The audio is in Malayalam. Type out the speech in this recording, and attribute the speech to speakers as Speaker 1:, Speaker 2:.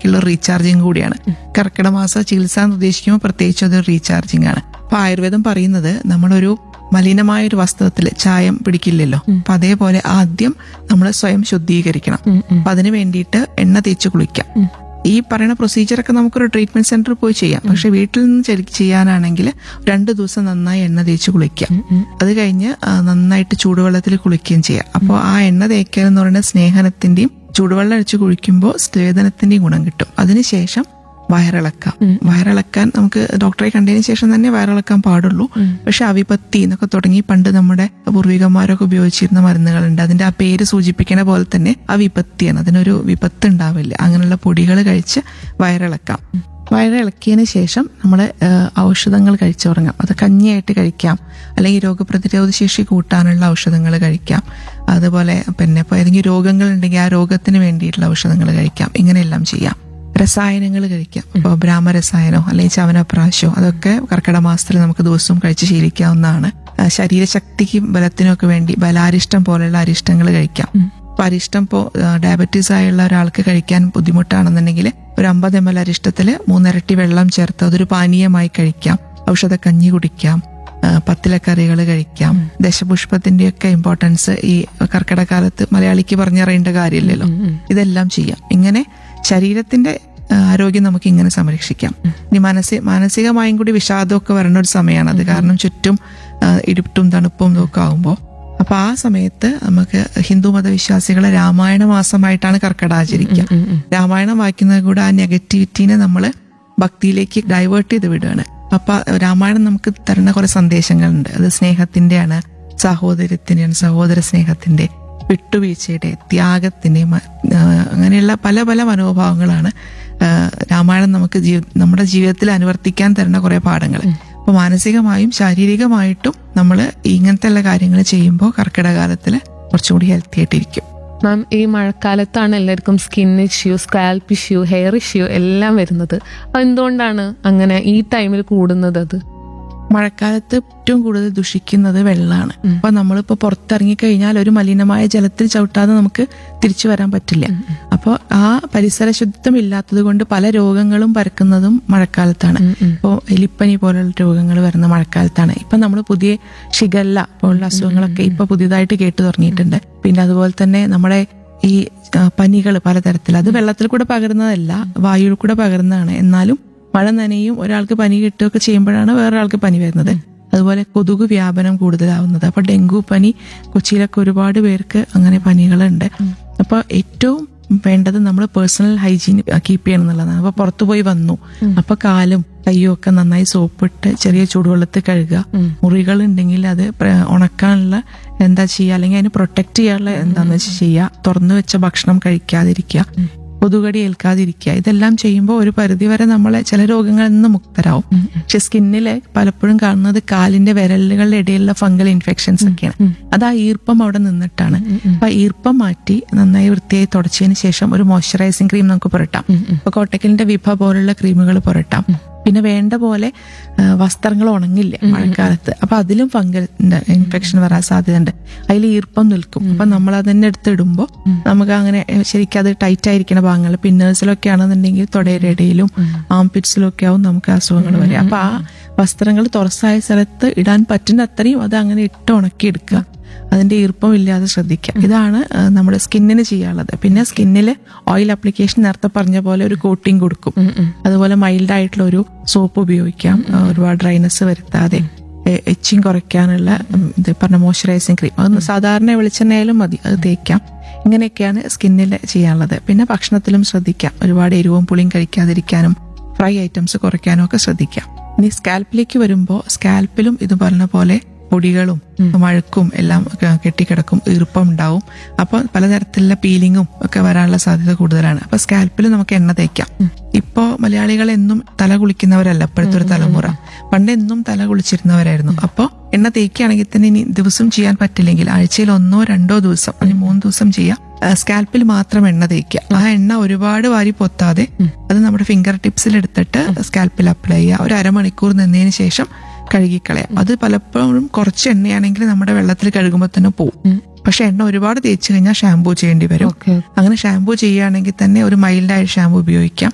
Speaker 1: ബോഡിക്കുള്ള റീചാർജിങ് കൂടിയാണ് കർക്കിടക മാസ ചികിത്സ എന്ന് ഉദ്ദേശിക്കുമ്പോൾ പ്രത്യേകിച്ച് അതൊരു റീചാർജിങ് ആണ് അപ്പൊ ആയുർവേദം പറയുന്നത് നമ്മളൊരു മലിനമായ ഒരു വസ്ത്രത്തിൽ ചായം പിടിക്കില്ലല്ലോ അപ്പൊ അതേപോലെ ആദ്യം നമ്മൾ സ്വയം ശുദ്ധീകരിക്കണം അപ്പൊ അതിന് വേണ്ടിയിട്ട് എണ്ണ തേച്ച് കുളിക്കാം ഈ പറയുന്ന പ്രൊസീജിയർ ഒക്കെ നമുക്കൊരു ട്രീറ്റ്മെന്റ് സെന്ററിൽ പോയി ചെയ്യാം പക്ഷെ വീട്ടിൽ നിന്ന് ശരിക്കും ചെയ്യാനാണെങ്കിൽ രണ്ടു ദിവസം നന്നായി എണ്ണ തേച്ച് കുളിക്കാം അത് കഴിഞ്ഞ് ആ, നന്നായിട്ട് ചൂടുവെള്ളത്തിൽ കുളിക്കുകയും ചെയ്യാം അപ്പോൾ ആ എണ്ണ തേക്കൽ എന്ന് പറയുന്നത് സ്നേഹനത്തിന്റെയും ചൂടുവെള്ളം ഒഴിച്ച് കുളിക്കുമ്പോൾ സ്വേദനത്തിന്റെയും ഗുണം കിട്ടും അതിനുശേഷം വയറിളക്കാം വയറിളക്കാൻ നമുക്ക് ഡോക്ടറെ കണ്ടതിന് ശേഷം തന്നെ വയറിളക്കാൻ പാടുള്ളൂ പക്ഷെ അവിപത്തി എന്നൊക്കെ തുടങ്ങി പണ്ട് നമ്മുടെ പൂർവികന്മാരൊക്കെ ഉപയോഗിച്ചിരുന്ന മരുന്നുകളുണ്ട് അതിന്റെ ആ പേര് സൂചിപ്പിക്കുന്ന പോലെ തന്നെ അവിപത്തിയാണ് അതിനൊരു വിപത്ത് ഉണ്ടാവില്ല അങ്ങനെയുള്ള പൊടികൾ കഴിച്ച് വയറിളക്കാം വയറിളക്കിയതിന് ശേഷം നമ്മൾ ഔഷധങ്ങൾ കഴിച്ചു തുടങ്ങാം അത് കഞ്ഞിയായിട്ട് കഴിക്കാം അല്ലെങ്കിൽ രോഗപ്രതിരോധ ശേഷി കൂട്ടാനുള്ള ഔഷധങ്ങൾ കഴിക്കാം അതുപോലെ പിന്നെ ഇപ്പോൾ ഏതെങ്കിലും രോഗങ്ങൾ ഉണ്ടെങ്കിൽ ആ രോഗത്തിന് വേണ്ടിയിട്ടുള്ള ഔഷധങ്ങൾ കഴിക്കാം ഇങ്ങനെയെല്ലാം ചെയ്യാം രസായനങ്ങൾ കഴിക്കാം ഇപ്പോൾ ബ്രാഹ്മരസായനോ അല്ലെങ്കിൽ ചവനപ്രാശോ അതൊക്കെ കർക്കിടക മാസത്തിൽ നമുക്ക് ദിവസവും കഴിച്ച് ശീലിക്കാവുന്നതാണ് ആ, ശരീരശക്തിക്കും ബലത്തിനും ഒക്കെ വേണ്ടി ബലാരിഷ്ടം പോലെയുള്ള അരിഷ്ടങ്ങൾ കഴിക്കാം അപ്പൊ അരിഷ്ടം ഇപ്പോൾ ഡയബറ്റീസ് ആയുള്ള ഒരാൾക്ക് കഴിക്കാൻ ബുദ്ധിമുട്ടാണെന്നുണ്ടെങ്കിൽ ഒരു അമ്പത് എം എൽ അരിഷ്ടത്തിൽ മൂന്നിരട്ടി വെള്ളം ചേർത്ത് അതൊരു പാനീയമായി കഴിക്കാം ഔഷധ കഞ്ഞി കുടിക്കാം ആ, പത്തിലക്കറികൾ കഴിക്കാം ദശപുഷ്പത്തിന്റെയൊക്കെ ഇമ്പോർട്ടൻസ് ഈ കർക്കിടക കാലത്ത് മലയാളിക്ക് പറഞ്ഞറിയേണ്ട കാര്യമില്ലല്ലോ ഇതെല്ലാം ചെയ്യാം ഇങ്ങനെ ശരീരത്തിന്റെ ആ, ആരോഗ്യം നമുക്ക് ഇങ്ങനെ സംരക്ഷിക്കാം ഇനി മാനസിക മാനസികമായും കൂടി വിഷാദമൊക്കെ വരുന്ന ഒരു സമയമാണ് അത് കാരണം ചുറ്റും ആ, ഇരുട്ടും തണുപ്പും ഒക്കെ ആകുമ്പോൾ അപ്പൊ ആ സമയത്ത് നമുക്ക് ഹിന്ദു മതവിശ്വാസികളെ രാമായണ മാസമായിട്ടാണ് കർക്കിടക ആചരിക്കുക രാമായണം വായിക്കുന്നത് കൂടെ ആ നെഗറ്റിവിറ്റീനെ നമ്മൾ ഭക്തിയിലേക്ക് ഡൈവേർട്ട് ചെയ്ത് വിടുകയാണ് അപ്പൊ രാമായണം നമുക്ക് തരുന്ന കുറെ സന്ദേശങ്ങളുണ്ട് അത് സ്നേഹത്തിന്റെയാണ് സാഹോദര്യത്തിന്റെയാണ് സഹോദര സ്നേഹത്തിന്റെ വിട്ടുവീഴ്ചയുടെ ത്യാഗത്തിന്റെ മ- ആ, അങ്ങനെയുള്ള പല പല മനോഭാവങ്ങളാണ് ആ, രാമായണം നമുക്ക് ജീവ- നമ്മുടെ ജീവിതത്തിൽ അനുവർത്തിക്കാൻ തരുന്ന കുറെ പാഠങ്ങൾ അപ്പൊ മാനസികമായും ശാരീരികമായിട്ടും നമ്മൾ ഇങ്ങനത്തെ ഉള്ള കാര്യങ്ങൾ ചെയ്യുമ്പോൾ കർക്കിടകാലത്തിൽ കുറച്ചുകൂടി ഹെൽത്തി ആയിട്ടിരിക്കും
Speaker 2: മാം ഈ മഴക്കാലത്താണ് എല്ലാവർക്കും skin issue scalp issue hair issue എല്ലാം വരുന്നത് അപ്പൊ എന്തുകൊണ്ടാണ് അങ്ങനെ ഈ ടൈമിൽ കൂടുന്നത് അത്
Speaker 1: മഴക്കാലത്ത് ഏറ്റവും കൂടുതൽ ദുഷിക്കുന്നത് വെള്ളമാണ് അപ്പൊ നമ്മളിപ്പോ പുറത്തിറങ്ങി കഴിഞ്ഞാൽ ഒരു മലിനമായ ജലത്തിൽ ചവിട്ടാതെ നമുക്ക് തിരിച്ചു വരാൻ പറ്റില്ല അപ്പോൾ ആ പരിസര ശുദ്ധം ഇല്ലാത്തത് കൊണ്ട് പല രോഗങ്ങളും പരക്കുന്നതും മഴക്കാലത്താണ് ഇപ്പോൾ എലിപ്പനി പോലുള്ള രോഗങ്ങൾ വരുന്ന മഴക്കാലത്താണ് ഇപ്പൊ നമ്മൾ പുതിയ ഷിഗല്ല പോലുള്ള അസുഖങ്ങളൊക്കെ ഇപ്പൊ പുതിയതായിട്ട് കേട്ടു തുടങ്ങിയിട്ടുണ്ട് പിന്നെ അതുപോലെ തന്നെ നമ്മുടെ ഈ പനികൾ പലതരത്തിൽ അത് വെള്ളത്തിൽ കൂടെ പകരുന്നതല്ല വായുവിൽ കൂടെ പകരുന്നതാണ് എന്നാലും മഴ നനയും ഒരാൾക്ക് പനി കിട്ടുകയൊക്കെ ചെയ്യുമ്പോഴാണ് വേറൊരാൾക്ക് പനി വരുന്നത് അതുപോലെ കൊതുക് വ്യാപനം കൂടുതലാവുന്നത് അപ്പൊ ഡെങ്കു പനി കൊച്ചിയിലൊക്കെ ഒരുപാട് പേർക്ക് അങ്ങനെ പനികളുണ്ട് അപ്പൊ ഏറ്റവും വേണ്ടത് നമ്മൾ പേഴ്സണൽ ഹൈജീൻ കീപ്പ് ചെയ്യണം എന്നുള്ളതാണ് അപ്പൊ പുറത്തു പോയി വന്നു അപ്പൊ കാലും കയ്യും ഒക്കെ നന്നായി സോപ്പിട്ട് ചെറിയ ചൂടുവെള്ളത്തിൽ കഴുകുക മുറികൾ ഉണ്ടെങ്കിൽ അത് പ്ര- ഉണക്കാനുള്ള എന്താ ചെയ്യുക അല്ലെങ്കിൽ അതിന് പ്രൊട്ടക്ട് ചെയ്യാനുള്ള എന്താന്ന് വെച്ചാൽ ചെയ്യുക തുറന്നു വെച്ച ഭക്ഷണം കഴിക്കാതിരിക്കുക കൊതുകടി ഏൽക്കാതിരിക്കുക ഇതെല്ലാം ചെയ്യുമ്പോൾ ഒരു പരിധിവരെ നമ്മളെ ചില രോഗങ്ങളിൽ നിന്ന് മുക്തരാവും പക്ഷെ സ്കിന്നില് പലപ്പോഴും കാണുന്നത് കാലിന്റെ വിരലുകളുടെ ഇടയിലുള്ള ഫംഗൽ ഇൻഫെക്ഷൻസ് ഒക്കെയാണ് അത് ആ ഈർപ്പം അവിടെ നിന്നിട്ടാണ് അപ്പൊ ആ ഈർപ്പം മാറ്റി നന്നായി വൃത്തിയായി തുടച്ചതിന് ശേഷം ഒരു മോയ്സ്ചറൈസിങ് ക്രീം നമുക്ക് പുരട്ടാം ഇപ്പൊ കോട്ടക്കലിന്റെ വിഭ പോലുള്ള ക്രീമുകൾ പുരട്ടാം പിന്നെ വേണ്ട പോലെ ആ, വസ്ത്രങ്ങൾ ഉണങ്ങില്ല മഴക്കാലത്ത് അപ്പൊ അതിലും ഫംഗൽ ഇൻഫെക്ഷൻ വരാൻ സാധ്യതയുണ്ട് അതിൽ ഈർപ്പം നിൽക്കും അപ്പൊ നമ്മൾ അതന്നെ എടുത്തിടുമ്പോൾ നമുക്ക് അങ്ങനെ ഏ, ശരിക്കും അത് ടൈറ്റ് ആയിരിക്കുന്ന ഭാഗങ്ങൾ പിന്നേഴ്സിലൊക്കെ ആണെന്നുണ്ടെങ്കിൽ തൊടയുടെ ഇടയിലും ആംപിറ്റ്സിലും ഒക്കെ ആവും നമുക്ക് അസുഖങ്ങൾ വരിക അപ്പൊ ആ വസ്ത്രങ്ങൾ തുറസായ സ്ഥലത്ത് ഇടാൻ പറ്റുന്ന അത്രയും അത് അങ്ങനെ ഇട്ട് ഉണക്കി എടുക്കുക അതിന്റെ ഈർപ്പം ഇല്ലാതെ ശ്രദ്ധിക്കുക ഇതാണ് ആ, നമ്മുടെ സ്കിന്നിന് ചെയ്യാനുള്ളത് പിന്നെ സ്കിന്നിൽ ഓയിൽ അപ്ലിക്കേഷൻ നേരത്തെ പറഞ്ഞ പോലെ ഒരു കോട്ടിങ് കൊടുക്കും അതുപോലെ മൈൽഡ് ആയിട്ടുള്ള ഒരു സോപ്പ് ഉപയോഗിക്കാം ആ, ഒരുപാട് ഡ്രൈനസ് വരുത്താതെ എച്ചിങ് കുറയ്ക്കാനുള്ള ഉം, ഇത് പറഞ്ഞ മോയ്സ്ചറൈസിങ് ക്രീം അത് സാധാരണ വെളിച്ചെണ്ണയിലും മതി അത് തേക്കാം ഇങ്ങനെയൊക്കെയാണ് സ്കിന്നിൽ ചെയ്യാനുള്ളത് പിന്നെ ഭക്ഷണത്തിലും ശ്രദ്ധിക്കാം ഒരുപാട് എരിവും പുളിയും കഴിക്കാതിരിക്കാനും ഫ്രൈ ഐറ്റംസ് കുറയ്ക്കാനും ഒക്കെ ശ്രദ്ധിക്കാം ഇനി സ്കാൽപ്പിലേക്ക് വരുമ്പോൾ സ്കാൽപ്പിലും ഇത് പറഞ്ഞ പോലെ പൊടികളും മഴക്കും എല്ലാം ക- കെട്ടിക്കിടക്കും ഈർപ്പം ഉണ്ടാവും അപ്പോൾ പലതരത്തിലുള്ള പീലിങ്ങും ഒക്കെ വരാനുള്ള സാധ്യത കൂടുതലാണ് അപ്പൊ സ്കാൽപ്പിൽ നമുക്ക് എണ്ണ തേക്കാം ഇപ്പോ മലയാളികൾ എന്നും തല കുളിക്കുന്നവരല്ല ഇപ്പോഴത്തെ ഒരു തലമുറ പണ്ട് എന്നും തല കുളിച്ചിരുന്നവരായിരുന്നു അപ്പോൾ എണ്ണ തേക്കുകയാണെങ്കിൽ തന്നെ ഇനി ദിവസം ചെയ്യാൻ പറ്റില്ലെങ്കിൽ ആഴ്ചയിൽ ഒന്നോ രണ്ടോ ദിവസം അല്ലെങ്കിൽ മൂന്ന് ദിവസം ചെയ്യാം ആ, സ്കാൽപ്പിൽ മാത്രം എണ്ണ തേക്കുക ആ എണ്ണ ഒരുപാട് വാരി പൊത്താതെ അത് നമ്മുടെ ഫിംഗർ ടിപ്സിൽ എടുത്തിട്ട് സ്കാൽപ്പിൽ അപ്ലൈ ചെയ്യുക ഒരു അരമണിക്കൂർ നിന്നതിന് ശേഷം കഴുകിക്കളയാം അത് പലപ്പോഴും കുറച്ച് എണ്ണയാണെങ്കിൽ നമ്മുടെ വെള്ളത്തിൽ കഴുകുമ്പോൾ തന്നെ പോവും പക്ഷെ എണ്ണ ഒരുപാട് തേച്ച് കഴിഞ്ഞാൽ ഷാമ്പൂ ചെയ്യേണ്ടി വരും
Speaker 2: ഓക്കെ
Speaker 1: അങ്ങനെ ഷാമ്പൂ ചെയ്യുകയാണെങ്കിൽ തന്നെ ഒരു മൈൽഡായ ഷാമ്പൂ ഉപയോഗിക്കാം